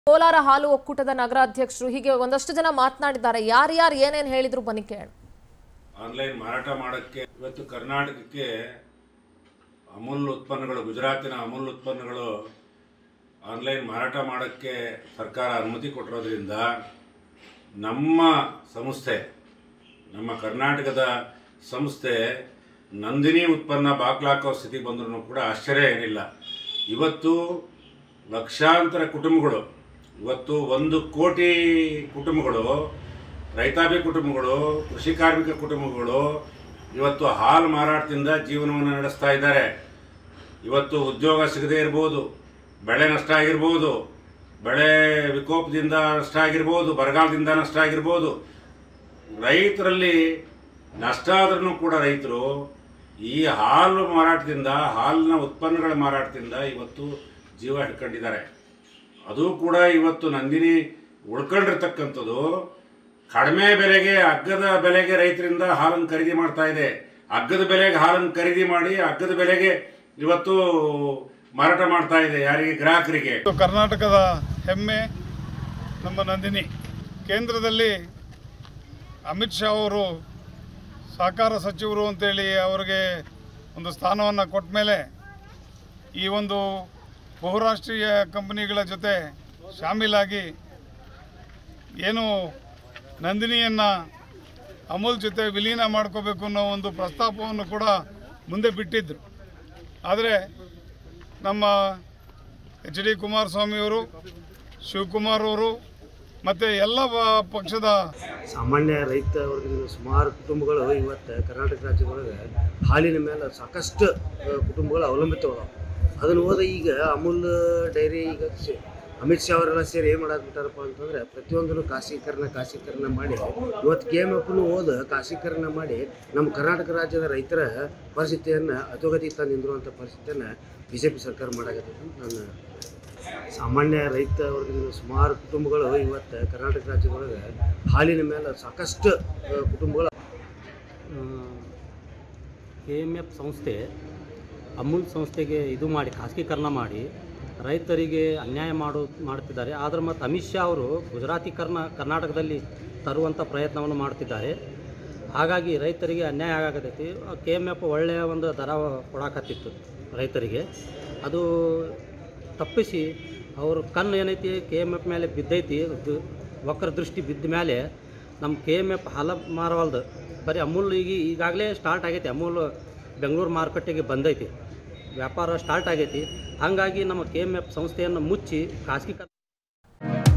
ಕೋಲಾರ ಹಾಲು ಒಕ್ಕೂಟದ ನಗರಾಧ್ಯಕ್ಷರು ಹೀಗೆ ಒಂದಷ್ಟು ಜನ ಮಾತನಾಡಿದ್ದಾರೆ ಯಾರ್ಯಾರು ಏನೇನು ಹೇಳಿದ್ರು ಬನ್ನಿ ಕೇಳ ಆನ್ಲೈನ್ ಮಾರಾಟ ಮಾಡೋಕ್ಕೆ ಇವತ್ತು ಕರ್ನಾಟಕಕ್ಕೆ ಅಮೂಲ್ ಉತ್ಪನ್ನಗಳು ಗುಜರಾತಿನ ಅಮೂಲ್ ಉತ್ಪನ್ನಗಳು ಆನ್ಲೈನ್ ಮಾರಾಟ ಮಾಡೋಕ್ಕೆ ಸರ್ಕಾರ ಅನುಮತಿ ಕೊಟ್ಟಿರೋದ್ರಿಂದ ನಮ್ಮ ಸಂಸ್ಥೆ ನಮ್ಮ ಕರ್ನಾಟಕದ ಸಂಸ್ಥೆ ನಂದಿನಿ ಉತ್ಪನ್ನ ಬಾಗ್ಲಾಕೋ ಸ್ಥಿತಿ ಬಂದ್ರೂ ಕೂಡ ಆಶ್ಚರ್ಯ ಏನಿಲ್ಲ ಇವತ್ತು ಲಕ್ಷಾಂತರ ಕುಟುಂಬಗಳು ಇವತ್ತು ಒಂದು ಕೋಟಿ ಕುಟುಂಬಗಳು ರೈತಾಪಿ ಕುಟುಂಬಗಳು ಕೃಷಿ ಕಾರ್ಮಿಕ ಕುಟುಂಬಗಳು ಇವತ್ತು ಹಾಲು ಮಾರಾಟದಿಂದ ಜೀವನವನ್ನು ನಡೆಸ್ತಾ ಇದ್ದಾರೆ ಇವತ್ತು ಉದ್ಯೋಗ ಸಿಗದೇ ಇರ್ಬೋದು ಬೆಳೆ ನಷ್ಟ ಆಗಿರ್ಬೋದು ಬೆಳೆ ವಿಕೋಪದಿಂದ ನಷ್ಟ ಆಗಿರ್ಬೋದು ಬರಗಾಲದಿಂದ ನಷ್ಟ ಆಗಿರ್ಬೋದು ರೈತರಲ್ಲಿ ನಷ್ಟ ಆದ್ರೂ ಕೂಡ ರೈತರು ಈ ಹಾಲು ಮಾರಾಟದಿಂದ ಹಾಲಿನ ಉತ್ಪನ್ನಗಳ ಮಾರಾಟದಿಂದ ಇವತ್ತು ಜೀವ ಹಿಡ್ಕೊಂಡಿದ್ದಾರೆ ಅದು ಕೂಡ ಇವತ್ತು ನಂದಿನಿ ಉಳ್ಕೊಂಡಿರ್ತಕ್ಕಂಥದ್ದು ಕಡಿಮೆ ಬೆಲೆಗೆ ಅಗ್ಗದ ಬೆಲೆಗೆ ರೈತರಿಂದ ಹಾಲನ್ನು ಖರೀದಿ ಮಾಡ್ತಾ ಇದೆ ಅಗ್ಗದ ಬೆಲೆಗೆ ಹಾಲನ್ನು ಖರೀದಿ ಮಾಡಿ ಅಗ್ಗದ ಬೆಲೆಗೆ ಇವತ್ತು ಮಾರಾಟ ಮಾಡ್ತಾ ಇದೆ ಯಾರಿಗೆ ಗ್ರಾಹಕರಿಗೆ ಇದು ಕರ್ನಾಟಕದ ಹೆಮ್ಮೆ ನಮ್ಮ ನಂದಿನಿ ಕೇಂದ್ರದಲ್ಲಿ ಅಮಿತ್ ಶಾ ಅವರು ಸಹಕಾರ ಸಚಿವರು ಅಂತೇಳಿ ಅವರಿಗೆ ಒಂದು ಸ್ಥಾನವನ್ನು ಕೊಟ್ಟ ಮೇಲೆ ಈ ಒಂದು ಬಹುರಾಷ್ಟ್ರೀಯ ಕಂಪನಿಗಳ ಜೊತೆ ಶಾಮೀಲಾಗಿ ಏನು ನಂದಿನಿಯನ್ನು ಅಮೂಲ್ ಜೊತೆ ವಿಲೀನ ಮಾಡ್ಕೋಬೇಕು ಅನ್ನೋ ಒಂದು ಪ್ರಸ್ತಾಪವನ್ನು ಕೂಡ ಮುಂದೆ ಬಿಟ್ಟಿದ್ದರು ಆದರೆ ನಮ್ಮ ಎಚ್ ಡಿ ಕುಮಾರಸ್ವಾಮಿಯವರು ಶಿವಕುಮಾರ್ ಅವರು ಮತ್ತು ಎಲ್ಲ ಪ- ಪಕ್ಷದ ಸಾಮಾನ್ಯ ರೈತ ವರ್ಗದ ಸುಮಾರು ಕುಟುಂಬಗಳು ಇವತ್ತು ಕರ್ನಾಟಕ ರಾಜ್ಯದೊಳಗೆ ಹಾಲಿನ ಮೇಲೆ ಸಾಕಷ್ಟು ಆ, ಕುಟುಂಬಗಳು ಅವಲಂಬಿತವಲ್ಲ ಅದನ್ನು ಹೋದ ಈಗ ಅಮೂಲ್ ಡೈರಿ ಈಗ ಸಿ- ಅಮಿತ್ ಶಾ ಅವರೆಲ್ಲ ಸೇರಿ ಏನು ಮಾಡಾಕ್ಬಿಟ್ಟಾರಪ್ಪ ಅಂತಂದ್ರೆ ಪ್ರತಿಯೊಂದನ್ನು ಖಾಸಗೀಕರಣ ಖಾಸಗೀಕರಣ ಮಾಡಿ ಇವತ್ತು ಕೆ ಎಮ್ ಎಫ್ನು ಓದ ಖಾಸಗೀಕರಣ ಮಾಡಿ ನಮ್ಮ ಕರ್ನಾಟಕ ರಾಜ್ಯದ ರೈತರ ಪರಿಸ್ಥಿತಿಯನ್ನು ಅಧೋಗತಿ ತಂದಿರುವಂಥ ಪರಿಸ್ಥಿತಿಯನ್ನು ಬಿ ಜೆ ಪಿ ಸರ್ಕಾರ ಮಾಡಾಕತ್ತೈತೆ ಅಂತ ನನ್ನ ಸಾಮಾನ್ಯ ರೈತ ವರ್ಗದ ಸುಮಾರು ಕುಟುಂಬಗಳು ಇವತ್ತು ಕರ್ನಾಟಕ ರಾಜ್ಯದೊಳಗೆ ಹಾಲಿನ ಮೇಲೆ ಸಾಕಷ್ಟು ಆ, ಕುಟುಂಬಗಳು ಕೆ ಎಮ್ ಎಫ್ ಸಂಸ್ಥೆ ಅಮೂಲ್ ಸಂಸ್ಥೆಗೆ ಇದು ಮಾಡಿ ಖಾಸಗೀಕರಣ ಮಾಡಿ ರೈತರಿಗೆ ಅನ್ಯಾಯ ಮಾಡು ಮಾಡುತ್ತಿದ್ದಾರೆ ಆದರೆ ಮತ್ತು ಅಮಿತ್ ಶಾ ಅವರು ಗುಜರಾತೀಕರಣ ಕರ್ನಾಟಕದಲ್ಲಿ ತರುವಂಥ ಪ್ರಯತ್ನವನ್ನು ಮಾಡ್ತಿದ್ದಾರೆ ಹಾಗಾಗಿ ರೈತರಿಗೆ ಅನ್ಯಾಯ ಆಗತೈತಿ ಕೆ ಎಮ್ ಎಫ್ ಒಳ್ಳೆಯ ಒಂದು ದರ ಕೊಡಾಕತ್ತಿತ್ತು ರೈತರಿಗೆ ಅದು ತಪ್ಪಿಸಿ ಅವ್ರ ಕಣ್ಣು ಏನೈತಿ ಕೆ ಎಮ್ ಎಫ್ ಮೇಲೆ ಬಿದ್ದೈತಿ ದು- ವಕ್ರ ದೃಷ್ಟಿ ಬಿದ್ದ ಮೇಲೆ ನಮ್ಮ ಕೆ ಎಮ್ ಎಫ್ ಹಾಲ ಮಾರವಲ್ದು ಬರೀ ಅಮೂಲ್ ಈಗ ಈಗಾಗಲೇ ಸ್ಟಾರ್ಟ್ ಆಗೈತಿ ಅಮೂಲ್ ಬೆಂಗಳೂರು ಮಾರುಕಟ್ಟೆಗೆ ಬಂದೈತಿ ವ್ಯಾಪಾರ ಸ್ಟಾರ್ಟ್ ಆಗೈತಿ ಹಾಗಾಗಿ ನಮ್ಮ ಕೆ ಎಮ್ ಎಫ್ ಸಂಸ್ಥೆಯನ್ನು ಮುಚ್ಚಿ ಖಾಸಗಿ